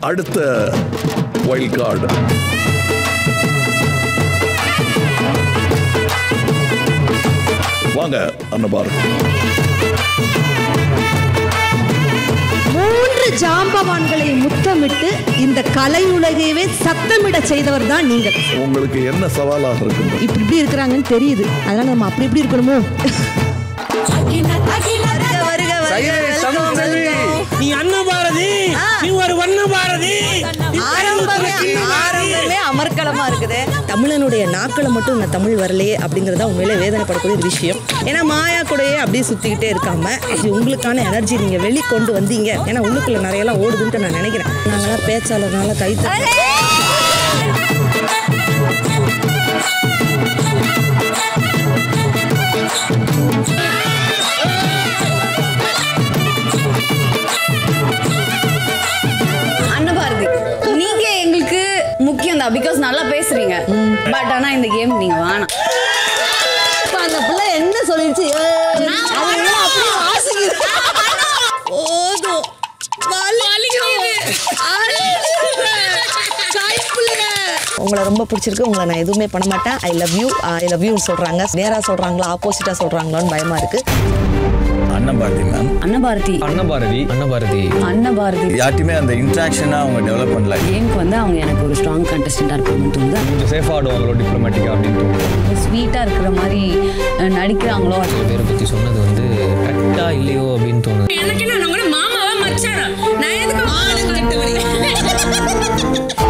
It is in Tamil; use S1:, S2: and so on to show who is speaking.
S1: அடுத்த வைல்ட் கார்டு வாங்க அன்னபாரதி
S2: மூன்று ஜாம்பவான்களை முத்தமிட்டு இந்த கலையுலகையவே சத்தமிட செய்தவர் தான் நீங்கள்
S1: உங்களுக்கு என்ன சவாலாக இருக்கின்றது
S2: இப்படி இப்படி இருக்கிறாங்கன்னு தெரியுது அதனால நம்ம அப்படி இப்படி இருக்கணுமோ வருக, வருக, வருக.
S3: நீ அன்ன பாரதி நீ ஒரு வண்ண பாரதி நீ
S2: ஆரம்பமே ஆரம்பமே அமர்க்கலமா இருக்குது தமிழனுடைய நாக்களை மட்டும் இந்த தமிழ் வரலையே அப்படிங்கறத உண்மையிலே வேதனைப்படக்கூடிய ஒரு விஷயம் ஏன்னா மாயா கூடயே அப்படியே சுத்திக்கிட்டே இருக்காம இது உங்களுக்கான எனர்ஜி நீங்க வெளிக்கொண்டு வந்தீங்க ஏன்னா உள்ளுக்குள்ள நிறைய எல்லாம் ஓடுதுன்ட்டு நான் நினைக்கிறேன் நாங்களாம் பேச்சாளர்னால கை
S4: அன்னபாரதி நீங்க எங்களுக்கு முக்கியம் தான் பிகாஸ் நல்லா பேசுறீங்க பட் ஆனா இந்த கேம் நீங்க வேணாம்
S2: அந்த பிள்ளை என்ன சொல்லிடுச்சு அதெல்லாம் அப்படியே வாசிக்குது போதும் உங்களை ரொம்ப பிடிச்சிருக்கு உங்களை நான் எதுவுமே பண்ண மாட்டேன் I love you I love you சொல்றாங்க நேரா சொல்றாங்களா ஆப்போசிட்டா சொல்றாங்களான்னு பயமா இருக்கு
S1: அன்னபாரதி மேம்
S4: அன்னபாரதி
S5: அன்னபாரதி அன்னபாரதி
S4: அன்னபாரதி
S5: யார்ட்டையுமே அந்த இன்ட்ராக்ஷனாக அவங்க டெவலப் பண்ணல
S4: கேம்க்கு வந்து அவங்க எனக்கு ஒரு ஸ்ட்ராங் கண்டஸ்டண்டாக இருப்பாங்கன்னு தோணுது
S5: கொஞ்சம் சேஃபாக ஆடுவாங்களோ டிப்ளமேட்டிக்காக அப்படின்னு தோணுது
S4: ஸ்வீட்டாக இருக்கிற மாதிரி அஹ், நடிக்கிறாங்களோ
S5: சில பேரை பற்றி சொன்னது வந்து கரெக்டா இல்லையோ அப்படின்னு தோணுது
S6: எனக்கு என்ன மாமாவா மச்சானா நான் எதுக்கு